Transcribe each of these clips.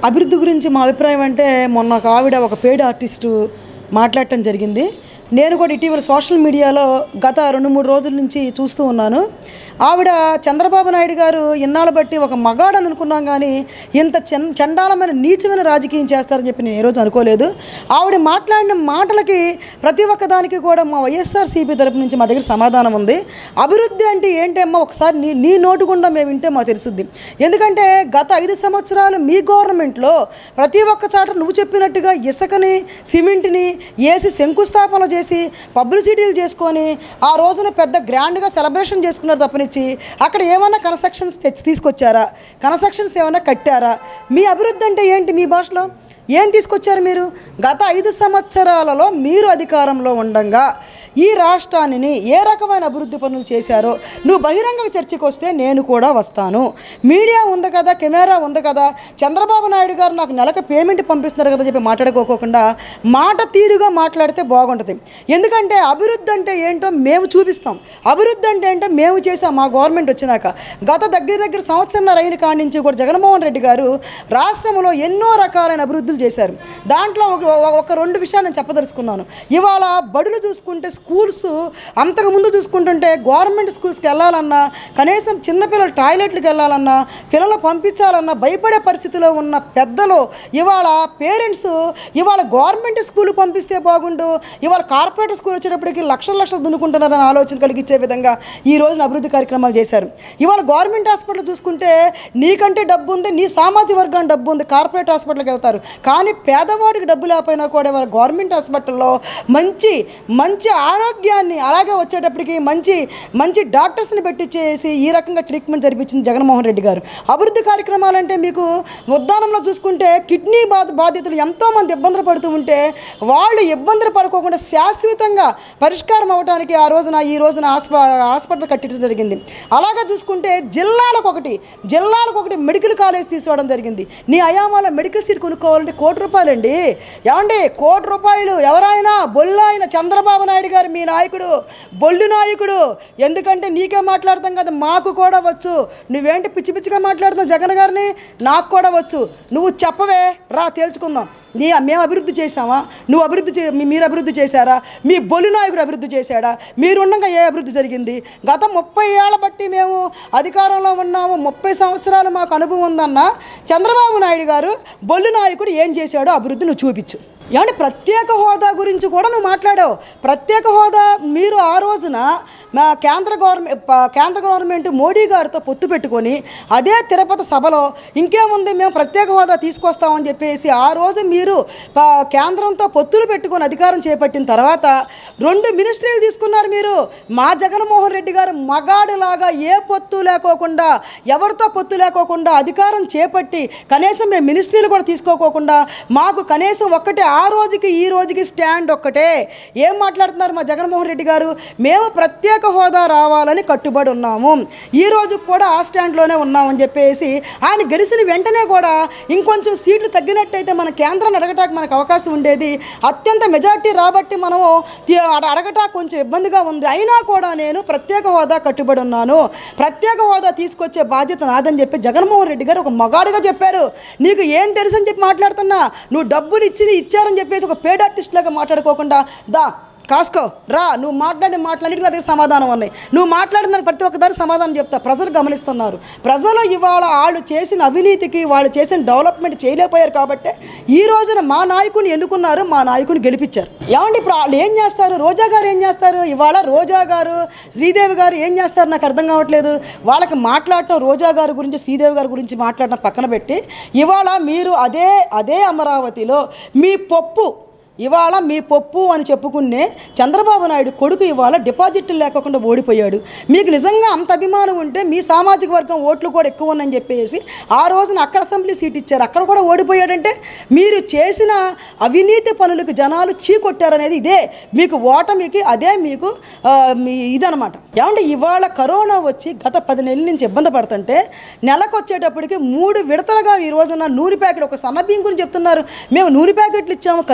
అభివృద్ధి గురించి మా అభిప్రాయం అంటే మొన్న ఒక ఆవిడ ఒక పేడ్ ఆర్టిస్టు మాట్లాడటం జరిగింది నేను కూడా ఇటీవల సోషల్ మీడియాలో గత రెండు మూడు రోజుల నుంచి చూస్తూ ఉన్నాను ఆవిడ చంద్రబాబు నాయుడు గారు ఇన్నాళ్ళ బట్టి ఒక మగాడని అనుకున్నాం కానీ ఇంత చెన్ చండాలమైన నీచమైన రాజకీయం చేస్తారని చెప్పి నేను ఏ రోజు అనుకోలేదు ఆవిడ మాట్లాడిన మాటలకి ప్రతి ఒక్క దానికి కూడా మా వైఎస్ఆర్సీపీ తరపు నుంచి మా దగ్గర సమాధానం ఉంది అభివృద్ధి అంటే ఏంటమ్మా ఒకసారి నీ నీ నోటు గుండా మేము వింటే మాకు తెలుస్తుంది ఎందుకంటే గత ఐదు సంవత్సరాలు మీ గవర్నమెంట్లో ప్రతి ఒక్క చాట నువ్వు చెప్పినట్టుగా ఇసుకని సిమెంట్ని వేసి శంకుస్థాపన చేసి పబ్లిసిటీలు చేసుకొని ఆ రోజున పెద్ద గ్రాండ్గా సెలబ్రేషన్ చేసుకున్నారు తప్పనిచ్చి అక్కడ ఏమైనా కన్స్ట్రక్షన్స్ తెచ్చి తీసుకొచ్చారా కన్స్ట్రక్షన్స్ ఏమైనా కట్టారా మీ అభివృద్ధి అంటే ఏంటి మీ భాషలో ఏం తీసుకొచ్చారు మీరు గత ఐదు సంవత్సరాలలో మీరు అధికారంలో ఉండంగా ఈ రాష్ట్రాన్ని ఏ రకమైన అభివృద్ధి పనులు చేశారో నువ్వు బహిరంగ చర్చకు వస్తే నేను కూడా వస్తాను మీడియా ఉంది కదా కెమెరా ఉంది కదా చంద్రబాబు నాయుడు గారు నాకు నెలకు పేమెంట్ పంపిస్తున్నారు కదా చెప్పి మాట్లాడుకోకుండా మాట తీరుగా మాట్లాడితే బాగుంటుంది ఎందుకంటే అభివృద్ధి అంటే ఏంటో మేము చూపిస్తాం అభివృద్ధి అంటే ఏంటో మేము చేసాం మా గవర్నమెంట్ వచ్చినాక గత దగ్గర దగ్గర సంవత్సరం అయిన కాడి నుంచి కూడా జగన్మోహన్ రెడ్డి గారు రాష్ట్రంలో ఎన్నో రకాలైన అభివృద్ధులు చేశారు దాంట్లో ఒక ఒక- ఒక రెండు విషయాలు నేను చెప్పదలుచుకున్నాను ఇవాళ బడులు చూసుకుంటే స్కూల్స్ అంతకుముందు చూసుకుంటుంటే గవర్నమెంట్ స్కూల్స్కి వెళ్ళాలన్నా కనీసం చిన్నపిల్లలు టాయిలెట్లకు వెళ్ళాలన్నా పిల్లలు పంపించాలన్నా భయపడే పరిస్థితిలో ఉన్న పెద్దలు ఇవాళ పేరెంట్స్ ఇవాళ గవర్నమెంట్ స్కూల్ పంపిస్తే బాగుండు ఇవాళ కార్పొరేట్ స్కూల్ వచ్చేటప్పటికి లక్షల లక్షలు దున్నుకుంటున్నారని ఆలోచన కలిగించే విధంగా ఈ రోజున అభివృద్ధి కార్యక్రమాలు చేశారు ఇవాళ గవర్నమెంట్ హాస్పిటల్ చూసుకుంటే నీకంటే డబ్బు ఉంది నీ సామాజిక వర్గానికి డబ్బు ఉంది కార్పొరేట్ హాస్పిటల్కి వెళ్తారు కానీ పేదవాడికి డబ్బు లేకపోయినా కూడా ఇవాళ గవర్నమెంట్ హాస్పిటల్లో మంచి మంచి ఆరోగ్యాన్ని అలాగే వచ్చేటప్పటికి మంచి మంచి డాక్టర్స్ని పెట్టించేసి ఈ రకంగా ట్రీట్మెంట్ జరిపించింది జగన్మోహన్ రెడ్డి గారు అభివృద్ధి కార్యక్రమాలంటే మీకు ఉద్దానంలో చూసుకుంటే కిడ్నీ బాధ బాధితులు ఎంతోమంది ఇబ్బందులు పడుతూ ఉంటే వాళ్ళు ఇబ్బందులు పడుకోకుండా శాశ్వతంగా పరిష్కారం అవ్వడానికి ఆ రోజున ఈ రోజున హాస్ప హాస్పిటల్ కట్టించడం జరిగింది అలాగే చూసుకుంటే జిల్లాలకు ఒకటి జిల్లాలకు ఒకటి మెడికల్ కాలేజ్ తీసుకోవడం జరిగింది నీ అయామాల మెడికల్ సీట్ కొనుక్కోవాలంటే కోటి రూపాయలండి ఏమండి కోటి రూపాయలు ఎవరైనా బొల్లాయన చంద్రబాబు నాయుడు గారు మీ నాయకుడు బొల్లు నాయకుడు ఎందుకంటే నీకే మాట్లాడతాం కదా మాకు కూడా వచ్చు నువ్వేంటి పిచ్చి పిచ్చిగా మాట్లాడుతున్నావు జగన్ గారిని నాకు కూడా వచ్చు నువ్వు చెప్పవే రా తేల్చుకుందాం నీ మేము అభివృద్ధి చేసామా నువ్వు అభివృద్ధి చే మీ- మీరు అభివృద్ధి చేశారా మీ బొలి నాయకుడు అభివృద్ధి చేశాడా మీరుండగా ఏ అభివృద్ధి జరిగింది గత ముప్పై ఏళ్ళ బట్టి మేము అధికారంలో ఉన్నాము ముప్పై సంవత్సరాలు మాకు అనుభవం ఉందన్న చంద్రబాబు నాయుడు గారు బొల్లి నాయకుడు ఏం చేశాడో అభివృద్ధి నువ్వు చూపించు ఏమంటే ప్రత్యేక హోదా గురించి కూడా నువ్వు మాట్లాడావు ప్రత్యేక హోదా మీరు ఆ రోజున మా కేంద్ర గవర్నమెంట్ ప- కేంద్ర గవర్నమెంట్ మోడీ గారితో పొత్తు పెట్టుకొని అదే తిరుపతి సభలో ఇంకేముంది మేము ప్రత్యేక హోదా తీసుకొస్తామని చెప్పేసి ఆ రోజు మీరు ప- కేంద్రంతో పొత్తులు పెట్టుకొని అధికారం చేపట్టిన తర్వాత రెండు మినిస్ట్రీలు తీసుకున్నారు మీరు మా జగన్మోహన్ రెడ్డి గారు మగాడిలాగా ఏ పొత్తు లేకోకుండా ఎవరితో పొత్తు లేకోకుండా అధికారం చేపట్టి కనీసం మేము మినిస్ట్రీలు కూడా తీసుకోకోకుండా మాకు కనీసం ఒక్కటే ఆ రోజుకి ఈ రోజుకి స్టాండ్ ఒక్కటే ఏం మాట్లాడుతున్నారు మా జగన్మోహన్ రెడ్డి గారు మేము ప్రత్యేక హోదా రావాలని కట్టుబడి ఉన్నాము ఈ రోజు కూడా ఆ స్టాండ్లోనే ఉన్నామని చెప్పేసి ఆయన గెలిచిన వెంటనే కూడా ఇంకొంచెం సీట్లు తగ్గినట్టయితే మన కేంద్రాన్ని అడగటానికి మనకు అవకాశం ఉండేది అత్యంత మెజార్టీ రాబట్టి మనము తి- అడ- అడగటా కొంచెం ఇబ్బందిగా ఉంది అయినా కూడా నేను ప్రత్యేక హోదా కట్టుబడి ఉన్నాను ప్రత్యేక హోదా తీసుకొచ్చే బాధ్యత నాదని చెప్పి జగన్మోహన్ రెడ్డి గారు ఒక మగాడుగా చెప్పారు నీకు ఏం తెలుసు అని చెప్పి మాట్లాడుతున్నా నువ్వు డబ్బులు ఇచ్చి ఇచ్చారని చెప్పేసి ఒక పేడ్ ఆర్టిస్ట్ లాగా మాట్లాడుకోకుండా దా కాసుకో రా నువ్వు మాట్లాడే మాటలన్నిటికీ నా దగ్గర సమాధానం ఉన్నాయి నువ్వు మాట్లాడిన దానికి ప్రతి ఒక్కదానికి సమాధానం చెప్తా ప్రజలు గమనిస్తున్నారు ప్రజలు ఇవాళ వాళ్ళు చేసిన అవినీతికి వాళ్ళు చేసిన డెవలప్మెంట్ చేయలేకపోయారు కాబట్టి ఈ రోజున మా నాయకుని ఎన్నుకున్నారు మా నాయకుని గెలిపించారు ఏమండి ఇప్పుడు వాళ్ళు ఏం చేస్తారు రోజా గారు ఏం చేస్తారు ఇవాళ రోజా గారు శ్రీదేవి గారు ఏం చేస్తారు నాకు అర్థం కావట్లేదు వాళ్ళకి మాట్లాడటం రోజా గారి గురించి శ్రీదేవి గారి గురించి మాట్లాడటం పక్కన పెట్టి ఇవాళ మీరు అదే అదే అమరావతిలో మీ పప్పు ఇవాళ మీ పప్పు అని చెప్పుకునే చంద్రబాబు నాయుడు కొడుకు ఇవాళ డిపాజిట్లు లేకుండా ఓడిపోయాడు మీకు నిజంగా అంత అభిమానం ఉంటే మీ సామాజిక వర్గం ఓట్లు కూడా ఎక్కువ ఉన్నాయని చెప్పేసి ఆ రోజున అక్కడ అసెంబ్లీ సీట్ ఇచ్చారు అక్కడ కూడా ఓడిపోయాడంటే మీరు చేసిన అవినీతి పనులకు జనాలు చీకొట్టారనేది ఇదే మీకు ఓటమికి అదే మీకు ఆ, మీ ఇదనమాట ఏమంటే ఇవాళ కరోనా వచ్చి గత పది నెలల నుంచి ఇబ్బంది పడుతుంటే నెలకు వచ్చేటప్పటికి మూడు విడతలుగా ఈ రోజున నూనె ప్యాకెట్ ఒక సన్న బియ్యం గురించి చెప్తున్నారు మేము నూనె ప్యాకెట్లు ఇచ్చాము కందిపప్పులు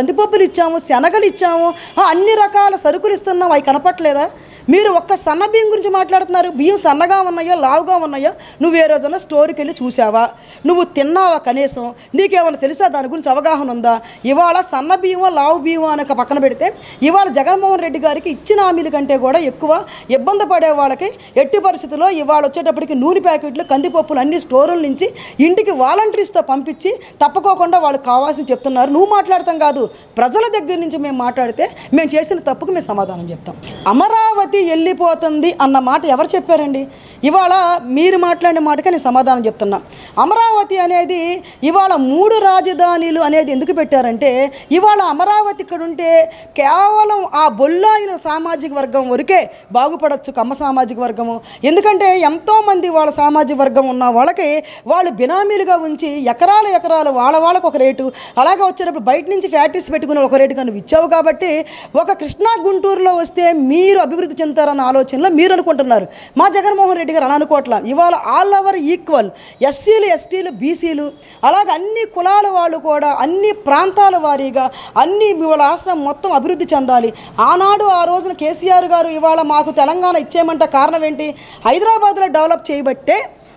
ఇచ్చాము శనగలు ఇచ్చాము ఆ, అన్ని రకాల సరుకులు ఇస్తున్నాం అవి కనపట్లేదా మీరు ఒక్క సన్న బియ్యం గురించి మాట్లాడుతున్నారు బియ్యం సన్నగా ఉన్నాయో లావుగా ఉన్నాయో నువ్వు ఏ రోజున స్టోర్కి వెళ్ళి చూసావా నువ్వు తిన్నావా కనీసం నీకేమైనా తెలుసా దాని గురించి అవగాహన ఉందా ఇవాళ సన్న బియ్యం లావు బియ్యం అని ఒక పక్కన పెడితే ఇవాళ జగన్మోహన్ రెడ్డి గారికి ఇచ్చిన హామీల కంటే కూడా ఎక్కువ ఇబ్బంది పడే వాళ్ళకి ఎట్టి పరిస్థితుల్లో ఇవాళ వచ్చేటప్పటికి నూనె ప్యాకెట్లు కందిపప్పులు అన్ని స్టోరుల నుంచి ఇంటికి వాలంటీర్స్తో పంపించి తప్పుకోకుండా వాళ్ళకి కావాల్సిన చెప్తున్నారు నువ్వు మాట్లాడతాం కాదు ప్రజల దగ్గర నుంచి మేము మాట్లాడితే మేము చేసిన తప్పుకు మేము సమాధానం చెప్తాం అమరావతి వెళ్ళిపోతుంది అన్న మాట ఎవరు చెప్పారండి ఇవాళ మీరు మాట్లాడిన మాటకే నేను సమాధానం చెప్తున్నా అమరావతి అనేది ఇవాళ మూడు రాజధానులు అనేది ఎందుకు పెట్టారంటే ఇవాళ అమరావతి ఇక్కడ ఉంటే కేవలం ఆ బొల్లాయిన సామాజిక వర్గం వరకే బాగుపడవచ్చు కమ్మ సామాజిక వర్గము ఎందుకంటే ఎంతోమంది వాళ్ళ సామాజిక వర్గం ఉన్న వాళ్ళకి వాళ్ళు బినామీలుగా ఉంచి ఎకరాల ఎకరాలు వాళ్ళ వాళ్ళకు ఒక రేటు అలాగే వచ్చేటప్పుడు బయట నుంచి ఫ్యాక్టరీస్ పెట్టుకుని ఒక రేటు నువ్వు ఇచ్చావు కాబట్టి ఒక కృష్ణా గుంటూరులో వస్తే మీరు అభివృద్ధి చెందుతారన్న ఆలోచనలో మీరు అనుకుంటున్నారు మా జగన్మోహన్ రెడ్డి గారు అలా అనుకోవట్లా ఇవాళ ఆల్ ఓవర్ ఈక్వల్ ఎస్సీలు ఎస్టీలు బీసీలు అలాగే అన్ని కులాల వాళ్ళు కూడా అన్ని ప్రాంతాల వారీగా అన్ని ఇవాళ రాష్ట్రం మొత్తం అభివృద్ధి చెందాలి ఆనాడు ఆ రోజున కేసీఆర్ గారు ఇవాళ మాకు తెలంగాణ ఇచ్చేయమంటే కారణం ఏంటి హైదరాబాద్లో డెవలప్ చేయబట్టే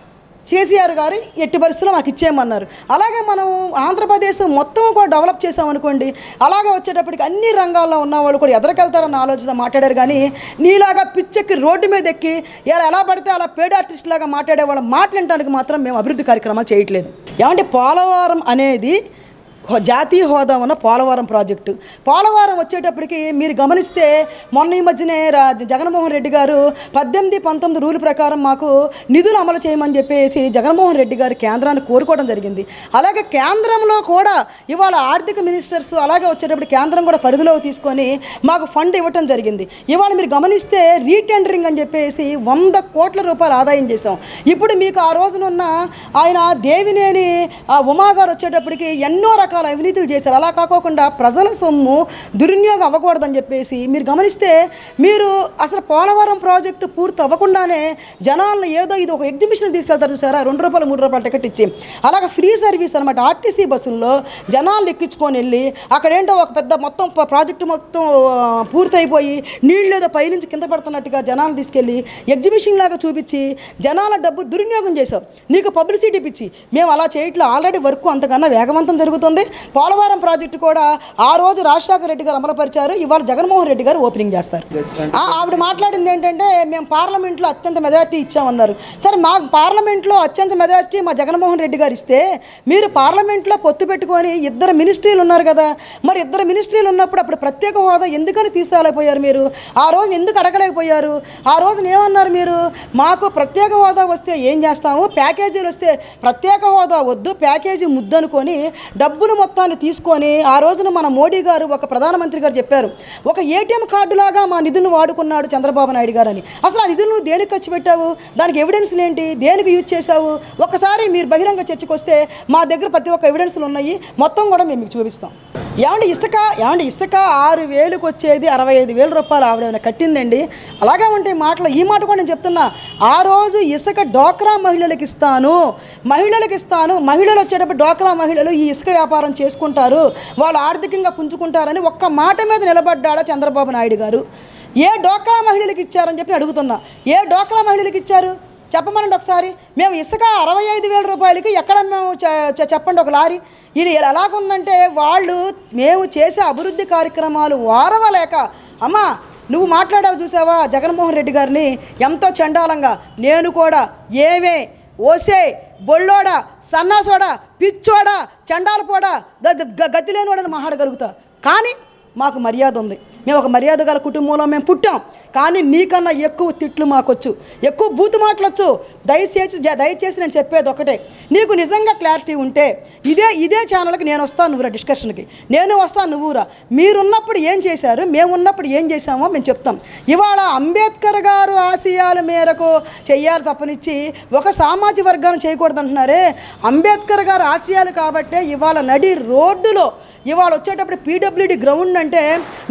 కేసీఆర్ గారు ఎట్టి పరిస్థితుల్లో మాకు ఇచ్చేయమన్నారు అలాగే మనం ఆంధ్రప్రదేశ్ మొత్తం కూడా డెవలప్ చేసామనుకోండి అలాగే వచ్చేటప్పటికి అన్ని రంగాల్లో ఉన్న వాళ్ళు కూడా ఎదరికెళ్తారన్న ఆలోచన మాట్లాడారు కానీ నీలాగా పిచ్చెక్కి రోడ్డు మీద ఎక్కి ఇలా ఎలా పడితే అలా పేడ్ ఆర్టిస్ట్ లాగా మాట్లాడే వాళ్ళ మాట్లాడటానికి మాత్రం మేము అభివృద్ధి కార్యక్రమాలు చేయట్లేదు ఏమంటే పోలవరం అనేది హో- జాతీయ హోదా ఉన్న పోలవరం ప్రాజెక్టు పోలవరం వచ్చేటప్పటికి మీరు గమనిస్తే మొన్న ఈ మధ్యనే రా జగన్మోహన్ రెడ్డి గారు పద్దెనిమిది పంతొమ్మిది రూల్ ప్రకారం మాకు నిధులు అమలు చేయమని చెప్పేసి జగన్మోహన్ రెడ్డి గారు కేంద్రాన్ని కోరుకోవడం జరిగింది అలాగే కేంద్రంలో కూడా ఇవాళ ఆర్థిక మినిస్టర్స్ అలాగే వచ్చేటప్పుడు కేంద్రం కూడా పరిధిలో తీసుకొని మాకు ఫండ్ ఇవ్వటం జరిగింది ఇవాళ మీరు గమనిస్తే రీటెండరింగ్ అని చెప్పేసి వంద కోట్ల రూపాయలు ఆదాయం చేశాం ఇప్పుడు మీకు ఆ రోజునున్న ఆయన దేవినేని ఆ ఉమా గారు వచ్చేటప్పటికి ఎన్నో రకాల అవినీతులు చేశారు అలా కాకోకుండా ప్రజల సొమ్ము దుర్వినియోగం అవ్వకూడదని చెప్పేసి మీరు గమనిస్తే మీరు అసలు పోలవరం ప్రాజెక్టు పూర్తి అవ్వకుండానే జనాలను ఏదో ఇది ఒక ఎగ్జిబిషన్ తీసుకెళ్తారు చూసారా రెండు రూపాయలు మూడు రూపాయలు టికెట్ ఇచ్చి అలాగే ఫ్రీ సర్వీస్ అనమాట ఆర్టీసీ బస్సుల్లో జనాలను ఎక్కించుకొని వెళ్ళి అక్కడ ఏంటో ఒక పెద్ద మొత్తం ప- ప్రాజెక్టు మొత్తం ఆ, పూర్తయిపోయి నీళ్ళు ఏదో పైనుంచి కింద పడుతున్నట్టుగా జనాలను తీసుకెళ్ళి ఎగ్జిబిషన్ లాగా చూపించి జనాల డబ్బు దుర్వినియోగం చేశాం నీకు పబ్లిసిటీ ఇప్పించి మేము అలా చేయట్లేదు ఆల్రెడీ వర్క్ అంతకన్నా వేగవంతం జరుగుతుంది పోలవరం ప్రాజెక్టు కూడా ఆ రోజు రాజశేఖర రెడ్డి గారు అమలుపరిచారు ఇవాళ జగన్మోహన్ రెడ్డి గారు ఓపెనింగ్ చేస్తారు ఆ, ఆవిడ మాట్లాడింది ఏంటంటే మేము పార్లమెంట్లో అత్యంత మెజారిటీ ఇచ్చామన్నారు సరే మా పార్లమెంట్లో అత్యంత మెజారిటీ మా జగన్మోహన్ రెడ్డి గారు ఇస్తే మీరు పార్లమెంట్లో పొత్తు పెట్టుకొని ఇద్దరు మినిస్ట్రీలు ఉన్నారు కదా మరి ఇద్దరు మినిస్ట్రీలు ఉన్నప్పుడు అప్పుడు ప్రత్యేక హోదా ఎందుకని తీసుకురాలేకపోయారు మీరు ఆ రోజు ఎందుకు అడగలేకపోయారు ఆ రోజున ఏమన్నారు మీరు మాకు ప్రత్యేక హోదా వస్తే ఏం చేస్తాము ప్యాకేజీలు వస్తే ప్రత్యేక హోదా వద్దు ప్యాకేజీ ముద్దు అనుకొని డబ్బులు మొత్తాన్ని తీసుకొని ఆ రోజున మన మోడీ గారు ఒక ప్రధానమంత్రి గారు చెప్పారు ఒక ఏటీఎం కార్డు లాగా మా నిధులను వాడుకున్నాడు చంద్రబాబు నాయుడు గారు అని అసలు ఆ నిధులను నువ్వు దేనికి ఖర్చు పెట్టావు దానికి ఎవిడెన్స్లు ఏంటి దేనికి యూజ్ చేశావు ఒక్కసారి మీరు బహిరంగ చర్చకు వస్తే మా దగ్గర ప్రతి ఒక్క ఎవిడెన్స్లు ఉన్నాయి మొత్తం కూడా మేము మీకు చూపిస్తాం ఏమండి ఇసుక ఏమండి ఇసుక ఆరు వేలకు వచ్చేది అరవై ఐదు వేల రూపాయలు ఆవిడ ఏమైనా కట్టిందండి అలాగే ఉంటే ఈ మాటలు ఈ మాట కూడా నేను చెప్తున్నా ఆ రోజు ఇసుక డోక్రా మహిళలకు ఇస్తాను మహిళలకు ఇస్తాను మహిళలు వచ్చేటప్పుడు డోక్రా మహిళలు ఈ ఇసుక వ్యాపారం చేసుకుంటారు వాళ్ళు ఆర్థికంగా పుంజుకుంటారని ఒక్క మాట మీద నిలబడ్డాడా చంద్రబాబు నాయుడు గారు ఏ డోక్రా మహిళలకు ఇచ్చారని చెప్పి అడుగుతున్నా ఏ డోక్రా మహిళలకు ఇచ్చారు చెప్పమనండి ఒకసారి మేము ఇసుక అరవై ఐదు వేల రూపాయలకి ఎక్కడ మేము చె- చె- చెప్పండి ఒక లారీ ఇది ఎలాగుందంటే వాళ్ళు మేము చేసే అభివృద్ధి కార్యక్రమాలు వారవలేక అమ్మా నువ్వు మాట్లాడావు చూసావా జగన్మోహన్ రెడ్డి గారిని ఎంతో చండాలంగా నేను కూడా ఏమే ఓసే బొళ్ళోడా సన్నాసోడా పిచ్చోడా చండాలపోడా గ- గ- గతి లేనివాడని మాట్లాడగలుగుతా కానీ మాకు మర్యాద ఉంది మేము ఒక మర్యాద గల కుటుంబంలో మేము పుట్టాం కానీ నీకన్నా ఎక్కువ తిట్లు మాకొచ్చు ఎక్కువ బూతు మాటలొచ్చు దయచేసి జ- దయచేసి నేను చెప్పేది ఒకటే నీకు నిజంగా క్లారిటీ ఉంటే ఇదే ఇదే ఛానల్కి నేను వస్తాను నువ్వురా డిస్కషన్కి నేను వస్తాను నువ్వురా మీరున్నప్పుడు ఏం చేశారు మేము ఉన్నప్పుడు ఏం చేశామో మేము చెప్తాం ఇవాళ అంబేద్కర్ గారు ఆశయాల మేరకు చెయ్యాలి తప్పనిచ్చి ఒక సామాజిక వర్గాన్ని చేయకూడదు అంటున్నారే అంబేద్కర్ గారు ఆశయాలు కాబట్టే ఇవాళ నడి రోడ్డులో ఇవాళ వచ్చేటప్పుడు పీడబ్ల్యూడి గ్రౌండ్ అంటే నువ్వు ఒక రైతు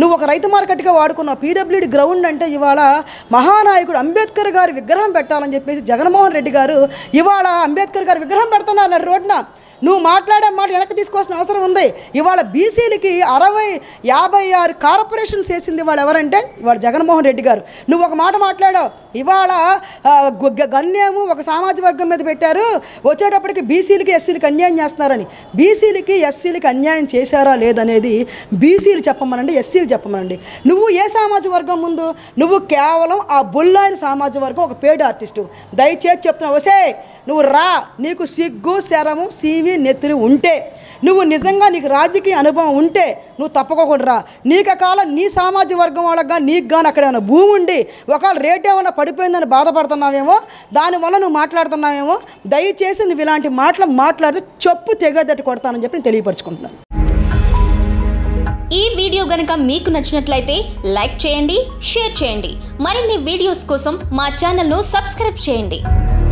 రైతు మార్కెట్గా వాడుకున్న పీడబ్ల్యూడి గ్రౌండ్ అంటే ఇవాళ మహానాయకుడు అంబేద్కర్ గారి విగ్రహం పెట్టాలని చెప్పేసి జగన్మోహన్ రెడ్డి గారు ఇవాళ అంబేద్కర్ గారి విగ్రహం పెడుతున్నారు నడి రోడ్న నువ్వు మాట్లాడే మాట వెనక్కి తీసుకోవాల్సిన అవసరం ఉంది ఇవాళ బీసీలకి అరవై యాభై ఆరు కార్పొరేషన్స్ వేసింది ఇవాళ ఎవరంటే ఇవాళ జగన్మోహన్ రెడ్డి గారు నువ్వు ఒక మాట మాట్లాడావు ఇవాళ ఆ, గు- గ- గన్నేము ఒక సామాజిక వర్గం మీద పెట్టారు వచ్చేటప్పటికి బీసీలకి ఎస్సీలకి అన్యాయం చేస్తున్నారని బీసీలకి ఎస్సీలకి అన్యాయం చేశారా లేదనేది బీసీలు చెప్పమనండి ఎస్సీలు చెప్పమనండి నువ్వు ఏ సామాజిక వర్గం ముందు నువ్వు కేవలం ఆ బొల్లాయిన సామాజిక వర్గం ఒక పేడ్ ఆర్టిస్టు దయచేసి చెప్తున్నావు వసే నువ్వు రా నీకు సిగ్గు శరము సీవి నెత్తిరి ఉంటే నువ్వు నిజంగా నీకు రాజకీయ అనుభవం ఉంటే నువ్వు తప్పకోకుండా రా నీకు కాలం నీ సామాజిక వర్గం వాళ్ళకి కానీ నీకు కానీ అక్కడ ఏమైనా భూమి ఉండి ఒకవేళ రేట్ ఏమైనా పడిపోయిందని బాధపడుతున్నావేమో దానివల్ల నువ్వు మాట్లాడుతున్నావేమో దయచేసి నువ్వు ఇలాంటి మాటలు మాట్లాడితే చెప్పు తెగదట్టు కొడతానని చెప్పి నేను తెలియపరచుకుంటున్నాను ఈ వీడియో గనుక మీకు నచ్చినట్లయితే లైక్ చేయండి షేర్ చేయండి మరిన్ని వీడియోస్ కోసం మా ఛానల్ను సబ్స్క్రైబ్ చేయండి